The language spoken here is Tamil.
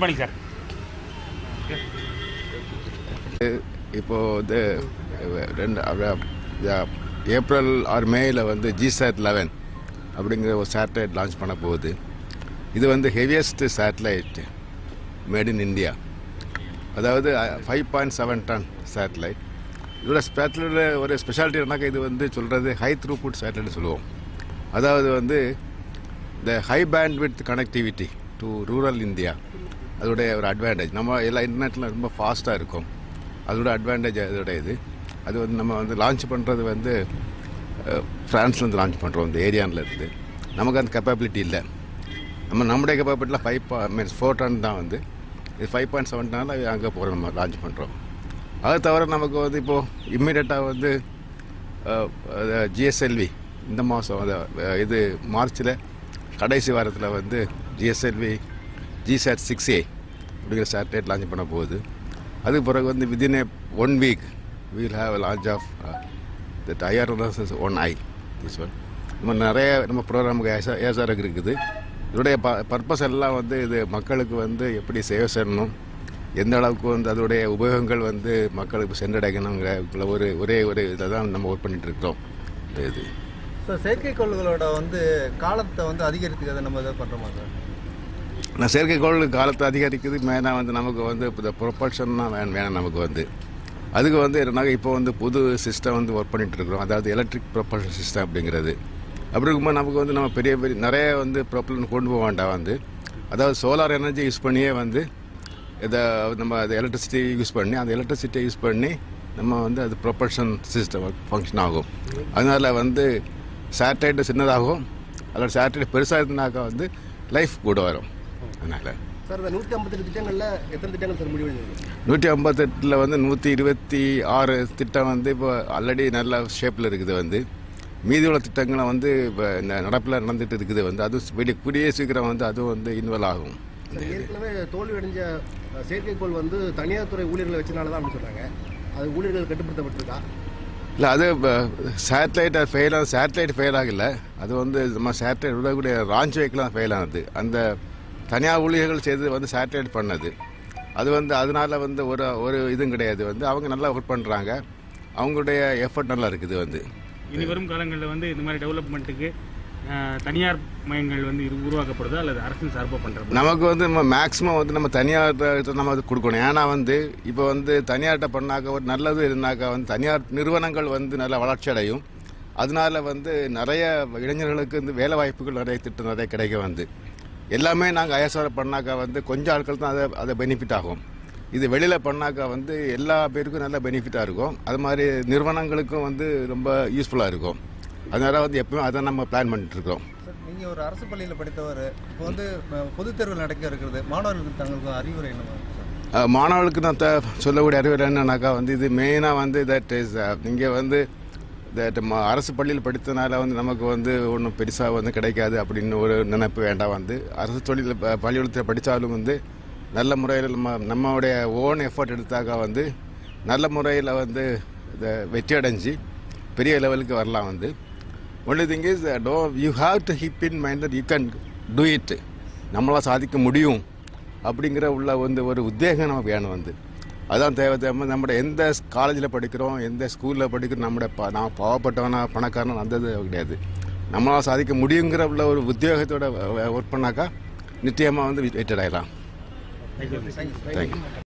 மார்னிங் சார் இப்போ வந்து ரெண்டு அவ்வ- யா- ஏப்ரல் ஆர் மேயில் வந்து ஜிசாட் லெவன் அப்படிங்கிற ஒரு சேட்டலைட் லான்ச் பண்ண போகுது இது வந்து heaviest satellite made in India அதாவது five point seven ton satellite இதோட சேட்டலைட்டோட ஒரு ஸ்பெஷாலிட்டி என்னக்கா இது வந்து சொல்கிறது ஹை த்ரூபுட் சேட்டலைட் சொல்லுவோம் அதாவது வந்து இந்த high band with connectivity to rural India அதோடைய ஒரு அட்வான்டேஜ் நம்ம எல்லா இன்டர்நெட்டில் ரொம்ப ஃபாஸ்ட்டாக இருக்கும் அதோட அட்வான்டேஜ் அதோட இது அது வந்து நம்ம வந்து லான்ச் பண்ணுறது வந்து ஃப்ரான்ஸ்லேருந்து லான்ச் பண்ணுறோம் இந்த ஏரியாவில் இருந்து நமக்கு அந்த கெப்பாபிலிட்டி இல்லை நம்ம நம்முடைய கெப்பாபிலிட்டியில் ஃபைவ் மீன்ஸ் ஃபோர் டன் தான் வந்து இது ஃபைவ் பாயிண்ட் செவன் டன்னால் அங்கே போகிறோம் நம்ம லான்ச் பண்ணுறோம் அது தவிர நமக்கு வந்து இப்போது இம்மிடியட்டாக வந்து ஜிஎஸ்எல்வி இந்த மாதம் அது அஹ், இது மார்ச்சில் கடைசி வாரத்தில் வந்து ஜிஎஸ்எல்வி ஜிசாட் சிக்ஸ் ஏ அப்படிங்கிற சேட்டலைட் லான்ச் பண்ண போகுது அதுக்கு பிறகு வந்து within a one week we'll have launch of that IRS one I this one நம்ம நிறைய நம்ம ப்ரோக்ராமுக்கு ஏசா ஏசாருக்கு இருக்குது இதோடைய ப பர்பஸ் எல்லாம் வந்து இது மக்களுக்கு வந்து எப்படி சேவை செய்யணும் எந்த அளவுக்கு வந்து அதோடைய உபயோகங்கள் வந்து மக்களுக்கு சென்றடைக்கணுங்கிற உள்ள ஒரு ஒரே ஒரு இதை தான் நம்ம ஒர்க் பண்ணிட்டு இருக்கிறோம் இந்த இது ஸோ செயற்கைக்கோள்களோட வந்து காலத்தை வந்து அதிகரித்துக்கிறத நம்ம இதை பண்ணுறோமா சார் நான் செயற்கைக்கோள் காலத்தை அதிகரிக்குது மேலே வந்து நமக்கு வந்து இப்போ இந்த ப்ரொபல்ஷன் தான் வேணும் வேணும் நமக்கு வந்து அதுக்கு வந்து என்னன்னா இப்போ வந்து புது சிஸ்டம் வந்து ஒர்க் பண்ணிட்டு இருக்கிறோம் அதாவது எலக்ட்ரிக் ப்ரொபல்ஷன் சிஸ்டம் அப்படிங்கிறது அப்படி இருக்கும்போது நமக்கு வந்து நம்ம பெரிய பெரிய நிறைய வந்து ப்ரொப்பலன் கொண்டு போக வேண்டாம் வந்து அதாவது சோலார் எனர்ஜி யூஸ் பண்ணியே வந்து இதை நம்ம அது எலக்ட்ரிசிட்டி யூஸ் பண்ணி அந்த எலக்ட்ரிசிட்டியை யூஸ் பண்ணி நம்ம வந்து அது ப்ரொபல்ஷன் சிஸ்டம் ஃபங்க்ஷன் ஆகும் அதனால் வந்து சேட்டலைட்டு சின்னதாகும் அதோட சேட்டலைட் பெருசாக இருந்தாக்கா வந்து லைஃப் கூட வரும் அதனால் சார் இந்த நூற்றி ஐம்பத்தெட்டு திட்டங்களில் எத்தனை திட்டங்கள் சார் முடிவடைஞ்சிருக்கு நூற்றி ஐம்பத்தெட்டில் வந்து நூற்றி இருபத்தி ஆறு திட்டம் வந்து இப்போ ஆல்ரெடி நல்ல ஷேப்பில் இருக்குது வந்து மீதி உள்ள திட்டங்களும் வந்து இப்போ இந்த நடப்பில் நடந்துட்டு இருக்குது வந்து அது வெளியே கூடிய சீக்கிரம் வந்து அதுவும் வந்து இன்வால்வ் ஆகும் சார் ஏற்கனவே தோல்வி அடைஞ்ச அஹ், செயற்கைக்கோள் வந்து தனியார் துறை ஊழியர்களை வச்சனால தான் அப்படின்னு சொன்னாங்க அது ஊழியர்கள் கட்டுப்படுத்தப்பட்டிருக்கா இல்லை அது சேட்டலைட் ஃபெயில் ஆகுது சேட்டலைட் ஃபெயில் ஆகல அது வந்து நம்ம சேட்டலைட் விடக்கூடிய ராஞ்ச் வெஹிக்கிளாக ஃபெயில் ஆனது அந்த தனியார் ஊழியர்கள் செய்தது வந்து சேட்டலைட் பண்ணது அது வந்து அதனால வந்து ஒரு ஒரு இதுவும் கிடையாது வந்து அவங்க நல்லா ஒர்க் பண்ணுறாங்க அவங்களுடைய எஃபர்ட் நல்லா இருக்குது வந்து இனி வரும் காலங்களில் வந்து இந்த மாதிரி டெவலப்மெண்ட்டுக்கு அஹ், தனியார் மையங்கள் வந்து இரு- உருவாக்கப்படுதா அல்லது அரசின் சார்பாக பண்ணுறது நமக்கு வந்து நம்ம மேக்ஸிமம் வந்து நம்ம தனியார்கிட்ட நம்ம அது கொடுக்கணும் ஏன்னா வந்து இப்போ வந்து தனியார்கிட்ட பண்ணாக்க ஒரு நல்லது இருந்தாக்கா வந்து தனியார் நிறுவனங்கள் வந்து நல்ல வளர்ச்சி அடையும் அதனால வந்து நிறைய இளைஞர்களுக்கு வந்து வேலை வாய்ப்புகள் நிறைய திட்டம் நிறைய கிடைக்க வந்து எல்லாமே நாங்கள் ஐஎஸ்ஆர் பண்ணாக்கா வந்து கொஞ்சம் ஆட்கள் தான் அதை அதை பெனிஃபிட் ஆகும் இது வெளியில் பண்ணாக்கா வந்து எல்லா பேருக்கும் நல்ல பெனிஃபிட்டாக இருக்கும் அது மாதிரி நிறுவனங்களுக்கும் வந்து ரொம்ப யூஸ்ஃபுல்லாக இருக்கும் அதனால வந்து எப்பவுமே அதை நம்ம பிளான் பண்ணிட்டு இருக்கோம் சார் நீங்கள் ஒரு அரசு பள்ளியில் படித்தவர் இப்போ வந்து அஹ், பொதுத் தேர்வு நடக்க இருக்கிறது மாணவர்களுக்கு தங்களுக்கு அறிவுரை என்னமா சார் அஹ் மாணவர்களுக்கு நான் த- சொல்லக்கூடிய அறிவுரை என்னன்னாக்கா வந்து இது மெயினாக வந்து தட் இஸ் இங்கே வந்து தட் அரசு பள்ளியில் படித்தனால வந்து நமக்கு வந்து ஒன்றும் பெருசாக வந்து கிடைக்காது அப்படின்னு ஒரு நினைப்பு வேண்டாம் வந்து அரசு தொழில் ப- பள்ளிக்கூடத்தில் படித்தாலும் வந்து நல்ல முறையில் நம்ம நம்மளுடைய ஓன் எஃபர்ட் எடுத்தாக்கா வந்து நல்ல முறையில் வந்து இதை வெற்றி அடைஞ்சு பெரிய லெவலுக்கு வரலாம் வந்து only thing is do you have to keep in mind that you can do it நம்மளால் சாதிக்க முடியும் அப்படிங்கிற உள்ள வந்து ஒரு உத்வேகம் நமக்கு வேணும் வந்து அதான் தேவை தேவை நம்மளோட எந்த காலேஜில் படிக்கிறோம் எந்த ஸ்கூலில் படிக்கிறோம் நம்மளோட ப நான் பாவப்பட்டவனா பணக்காரன் அந்த இது கிடையாது நம்மளால் சாதிக்க முடியுங்கிற உள்ள ஒரு உத்வேகத்தோட ஒர்க் பண்ணாக்கா நிச்சயமாக வந்து வெற்றி அடையலாம் தேங்க்யூ தேங்க்யூ